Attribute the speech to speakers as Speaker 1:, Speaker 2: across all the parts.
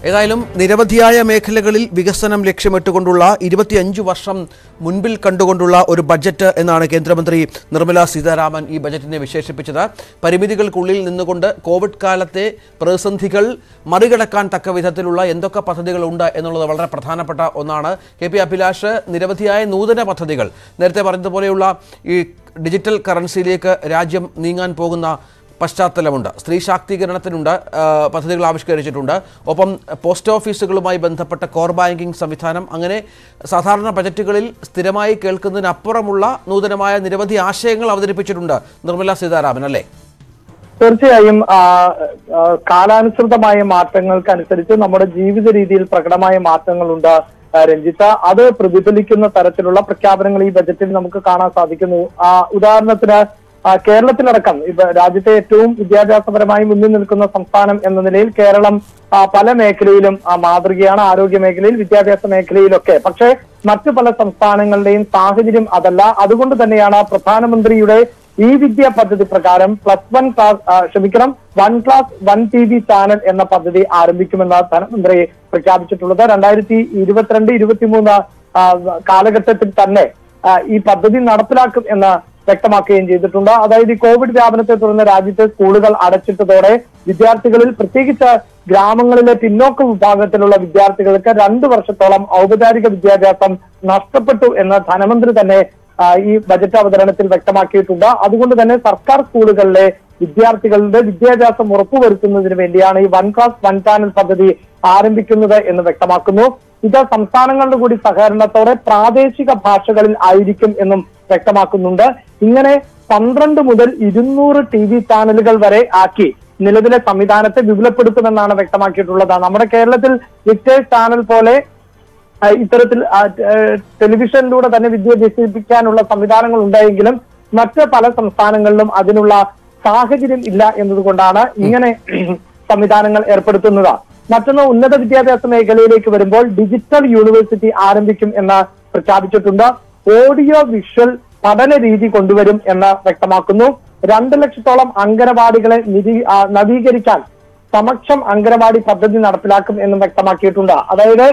Speaker 1: ഏതായാലും നിരവധിയായ മേഖലകളിൽ വികസനം ലക്ഷ്യമിട്ടുകൊണ്ടുള്ള ഇരുപത്തിയഞ്ച് വർഷം മുൻപിൽ കണ്ടുകൊണ്ടുള്ള ഒരു ബജറ്റ് എന്നാണ് കേന്ദ്രമന്ത്രി നിർമ്മല സീതാരാമൻ ഈ ബജറ്റിനെ വിശേഷിപ്പിച്ചത് പരിമിതികൾക്കുള്ളിൽ നിന്നുകൊണ്ട് കോവിഡ് കാലത്തെ പ്രതിസന്ധികൾ മറികടക്കാൻ തക്ക വിധത്തിലുള്ള എന്തൊക്കെ പദ്ധതികളുണ്ട് എന്നുള്ളത് വളരെ പ്രധാനപ്പെട്ട ഒന്നാണ് കെ പി അഭിലാഷ് നിരവധിയായ നൂതന പദ്ധതികൾ നേരത്തെ പറഞ്ഞതുപോലെയുള്ള ഈ ഡിജിറ്റൽ കറൻസിയിലേക്ക് രാജ്യം നീങ്ങാൻ പോകുന്ന പശ്ചാത്തലമുണ്ട് സ്ത്രീ ശാക്തീകരണത്തിനുണ്ട് ആ, പദ്ധതികൾ ആവിഷ്കരിച്ചിട്ടുണ്ട് ഒപ്പം പോസ്റ്റ് ഓഫീസുകളുമായി ബന്ധപ്പെട്ട കോർ ബാങ്കിംഗ് സംവിധാനം അങ്ങനെ സാധാരണ ബജറ്റുകളിൽ സ്ഥിരമായി കേൾക്കുന്നതിനപ്പുറമുള്ള നൂതനമായ നിരവധി ആശയങ്ങൾ അവതരിപ്പിച്ചിട്ടുണ്ട് നിർമ്മല സീതാരാമൻ അല്ലേ
Speaker 2: തീർച്ചയായും ആ, ആ, കാലാനുസൃതമായ മാറ്റങ്ങൾക്കനുസരിച്ച് നമ്മുടെ ജീവിത രീതിയിൽ പ്രകടമായ മാറ്റങ്ങളുണ്ട് ആ, രഞ്ജിത്ത അത് പ്രതിഫലിക്കുന്ന തരത്തിലുള്ള പ്രഖ്യാപനങ്ങൾ ഈ ബജറ്റിൽ നമുക്ക് കാണാൻ സാധിക്കുന്നു ആ, ഉദാഹരണത്തിന് ആ, കേരളത്തിലടക്കം ഇപ്പൊ രാജ്യത്തെ ഏറ്റവും വിദ്യാഭ്യാസപരമായി മുന്നിൽ നിൽക്കുന്ന സംസ്ഥാനം എന്ന നിലയിൽ കേരളം ആ, പല മേഖലയിലും ആ, മാതൃകയാണ് ആരോഗ്യ മേഖലയിൽ വിദ്യാഭ്യാസ മേഖലയിലൊക്കെ പക്ഷേ മറ്റു പല സംസ്ഥാനങ്ങളുടെയും സാഹചര്യം അതല്ല അതുകൊണ്ട് തന്നെയാണ് പ്രധാനമന്ത്രിയുടെ ഈ വിദ്യ പദ്ധതി പ്രകാരം പ്ലസ് വൺ ക്ലാസ് ആ, ക്ഷമിക്കണം one class one T V channel എന്ന പദ്ധതി ആരംഭിക്കുമെന്ന് ധനമന്ത്രി പ്രഖ്യാപിച്ചിട്ടുള്ളത് രണ്ടായിരത്തി ഇരുപത്തിരണ്ട് ഇരുപത്തിമൂന്ന് ആ, കാലഘട്ടത്തിൽ തന്നെ ആ, ഈ പദ്ധതി നടപ്പിലാക്കും എന്ന് വ്യക്തമാക്കുകയും ചെയ്തിട്ടുണ്ട് അതായത് ഈ കോവിഡ് വ്യാപനത്തെ തുടർന്ന് രാജ്യത്തെ സ്കൂളുകൾ അടച്ചിട്ടതോടെ വിദ്യാർത്ഥികളിൽ പ്രത്യേകിച്ച് ഗ്രാമങ്ങളിലെ പിന്നോക്ക വിഭാഗത്തിലുള്ള വിദ്യാർത്ഥികൾക്ക് രണ്ടു വർഷത്തോളം ഔപചാരിക വിദ്യാഭ്യാസം നഷ്ടപ്പെട്ടു എന്ന് ധനമന്ത്രി തന്നെ ആ, ഈ ബജറ്റ് അവതരണത്തിൽ വ്യക്തമാക്കിയിട്ടുണ്ട് അതുകൊണ്ട് തന്നെ സർക്കാർ സ്കൂളുകളിലെ വിദ്യാർത്ഥികളുടെ വിദ്യാഭ്യാസം ഉറപ്പുവരുത്തുന്നതിന് വേണ്ടിയാണ് ഈ വൺ ക്ലാസ് വൺ ചാനൽ പദ്ധതി ആരംഭിക്കുന്നത് എന്ന് വ്യക്തമാക്കുന്നു ഇത് സംസ്ഥാനങ്ങളുടെ കൂടി സഹകരണത്തോടെ പ്രാദേശിക ഭാഷകളിൽ ആയിരിക്കും എന്നും വ്യക്തമാക്കുന്നുണ്ട് ഇങ്ങനെ പന്ത്രണ്ട് മുതൽ ഇരുന്നൂറ് ടി വി ചാനലുകൾ വരെ ആക്കി നിലവിലെ സംവിധാനത്തെ വിപുലപ്പെടുത്തുമെന്നാണ് വ്യക്തമാക്കിയിട്ടുള്ളത് നമ്മുടെ കേരളത്തിൽ വിക്ടേഴ്സ് ചാനൽ പോലെ ആ, ഇത്തരത്തിൽ ആ, ടെ- ടെലിവിഷനിലൂടെ തന്നെ വിദ്യ അഭ്യസിപ്പിക്കാനുള്ള സംവിധാനങ്ങൾ ഉണ്ടായെങ്കിലും മറ്റ് പല സംസ്ഥാനങ്ങളിലും അതിനുള്ള സാഹചര്യം ഇല്ല എന്നതുകൊണ്ടാണ് ഇങ്ങനെ സംവിധാനങ്ങൾ ഏർപ്പെടുത്തുന്നത് മറ്റൊന്ന് ഉന്നത വിദ്യാഭ്യാസ മേഖലയിലേക്ക് വരുമ്പോൾ ഡിജിറ്റൽ യൂണിവേഴ്സിറ്റി ആരംഭിക്കും എന്ന് പ്രഖ്യാപിച്ചിട്ടുണ്ട് ഓഡിയോ വിഷ്വൽ പഠന രീതി കൊണ്ടുവരും എന്ന് വ്യക്തമാക്കുന്നു രണ്ട് ലക്ഷത്തോളം അംഗനവാടികളെ നിരീ ആ, നവീകരിക്കാൻ സമക്ഷം അംഗനവാടി പദ്ധതി നടപ്പിലാക്കും എന്നും വ്യക്തമാക്കിയിട്ടുണ്ട് അതായത്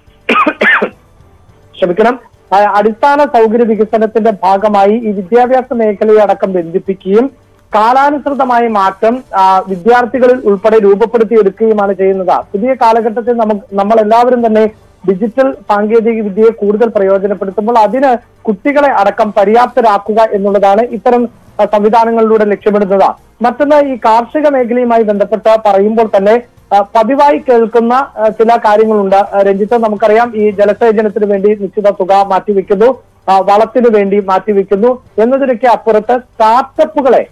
Speaker 2: ക്ഷമിക്കണം ആ, അടിസ്ഥാന സൗകര്യ വികസനത്തിന്റെ ഭാഗമായി ഈ വിദ്യാഭ്യാസ മേഖലയെ അടക്കം ബന്ധിപ്പിക്കുകയും കാലാനുസൃതമായ മാറ്റം ആ, വിദ്യാർത്ഥികളിൽ ഉൾപ്പെടെ രൂപപ്പെടുത്തിയെടുക്കുകയുമാണ് ചെയ്യുന്നത് പുതിയ കാലഘട്ടത്തിൽ നമുക്ക് നമ്മൾ എല്ലാവരും തന്നെ ഡിജിറ്റൽ സാങ്കേതിക വിദ്യയെ കൂടുതൽ പ്രയോജനപ്പെടുത്തുമ്പോൾ അതിന് കുട്ടികളെ അടക്കം പര്യാപ്തരാക്കുക എന്നുള്ളതാണ് ഇത്തരം ആ, സംവിധാനങ്ങളിലൂടെ ലക്ഷ്യമിടുന്നത് മറ്റൊന്ന് ഈ കാർഷിക മേഖലയുമായി ബന്ധപ്പെട്ട് പറയുമ്പോൾ തന്നെ ആ, പതിവായി കേൾക്കുന്ന ആ, ചില കാര്യങ്ങളുണ്ട് ആ, രഞ്ജിത്ത് നമുക്കറിയാം ഈ ജലസേചനത്തിന് വേണ്ടി നിശ്ചിത തുക മാറ്റിവെക്കുന്നു ആ, വളത്തിന് വേണ്ടി മാറ്റിവെക്കുന്നു എന്നതിനൊക്കെ അപ്പുറത്ത് സ്റ്റാർട്ടപ്പുകളെ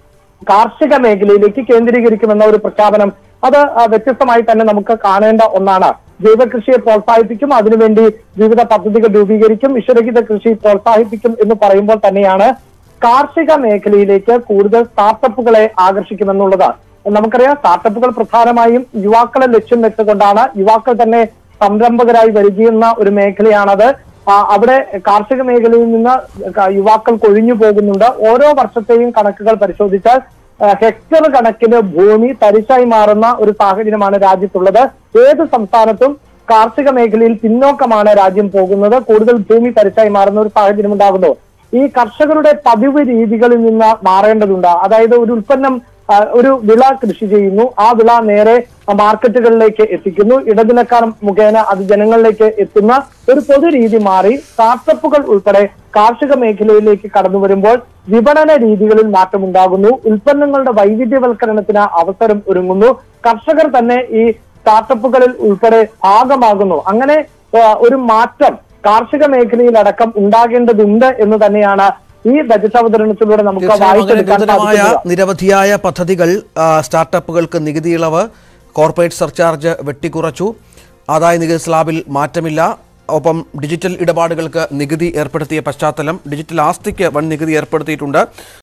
Speaker 2: കാർഷിക മേഖലയിലേക്ക് കേന്ദ്രീകരിക്കുമെന്ന ഒരു പ്രഖ്യാപനം അത് ആ, വ്യത്യസ്തമായി തന്നെ നമുക്ക് കാണേണ്ട ഒന്നാണ് ജൈവ കൃഷിയെ പ്രോത്സാഹിപ്പിക്കും അതിനുവേണ്ടി വിവിധ പദ്ധതികൾ രൂപീകരിക്കും വിഷരഹിത കൃഷി പ്രോത്സാഹിപ്പിക്കും എന്ന് പറയുമ്പോൾ തന്നെയാണ് കാർഷിക മേഖലയിലേക്ക് കൂടുതൽ സ്റ്റാർട്ടപ്പുകളെ ആകർഷിക്കുമെന്നുള്ളത് നമുക്കറിയാം സ്റ്റാർട്ടപ്പുകൾ പ്രധാനമായും യുവാക്കളെ ലക്ഷ്യം വെച്ചുകൊണ്ടാണ് യുവാക്കൾ തന്നെ സംരംഭകരായി വരികയുന്ന ഒരു മേഖലയാണത് ആ, അവിടെ കാർഷിക മേഖലയിൽ നിന്ന് ക- യുവാക്കൾ കൊഴിഞ്ഞു പോകുന്നുണ്ട് ഓരോ വർഷത്തെയും കണക്കുകൾ പരിശോധിച്ചാൽ ആ, ഹെക്ടർ കണക്കിന് ഭൂമി തരിശായി മാറുന്ന ഒരു സാഹചര്യമാണ് രാജ്യത്തുള്ളത് ഏത് സംസ്ഥാനത്തും കാർഷിക മേഖലയിൽ പിന്നോക്കമാണ് രാജ്യം പോകുന്നത് കൂടുതൽ ഭൂമി തരിശായി മാറുന്ന ഒരു സാഹചര്യം ഉണ്ടാകുന്നു ഈ കർഷകരുടെ പതിവ് രീതികളിൽ നിന്ന് മാറേണ്ടതുണ്ട് അതായത് ഒരു ഉൽപ്പന്നം ആ, ഒരു വിള കൃഷി ചെയ്യുന്നു ആ വിള നേരെ മാർക്കറ്റുകളിലേക്ക് എത്തിക്കുന്നു ഇടനിലക്കാർ മുഖേന അത് ജനങ്ങളിലേക്ക് എത്തുന്ന ഒരു പൊതു രീതി മാറി സ്റ്റാർട്ടപ്പുകൾ ഉൾപ്പെടെ കാർഷിക മേഖലയിലേക്ക് കടന്നു വരുമ്പോൾ വിപണന രീതികളിൽ മാറ്റമുണ്ടാകുന്നു ഉൽപ്പന്നങ്ങളുടെ വൈവിധ്യവൽക്കരണത്തിന് അവസരം ഒരുങ്ങുന്നു കർഷകർ തന്നെ ഈ സ്റ്റാർട്ടപ്പുകളിൽ ഉൾപ്പെടെ ഭാഗമാകുന്നു അങ്ങനെ ആ, ഒരു മാറ്റം കാർഷിക മേഖലയിലടക്കം ഉണ്ടാകേണ്ടതുണ്ട് എന്ന് തന്നെയാണ് ഈ ബജറ്റ് അവതരണത്തിലൂടെ നമുക്ക്
Speaker 1: തീർച്ചയായും അങ്ങനെ
Speaker 2: വായിച്ചെടുക്കാൻ
Speaker 1: നൂതനമായ
Speaker 2: സാധിക്കുന്നത്
Speaker 1: നിരവധിയായ പദ്ധതികൾ ആ, സ്റ്റാർട്ടപ്പുകൾക്ക് നികുതി ഇളവ് കോർപ്പറേറ്റ് സർചാർജ് വെട്ടിക്കുറച്ചു ആദായ നികുതി സ്ലാബിൽ മാറ്റമില്ല ഒപ്പം ഡിജിറ്റൽ ഇടപാടുകൾക്ക് നികുതി ഏർപ്പെടുത്തിയ പശ്ചാത്തലം ഡിജിറ്റൽ ആസ്തിക്ക് വൻ നികുതി ഏർപ്പെടുത്തിയിട്ടുണ്ട്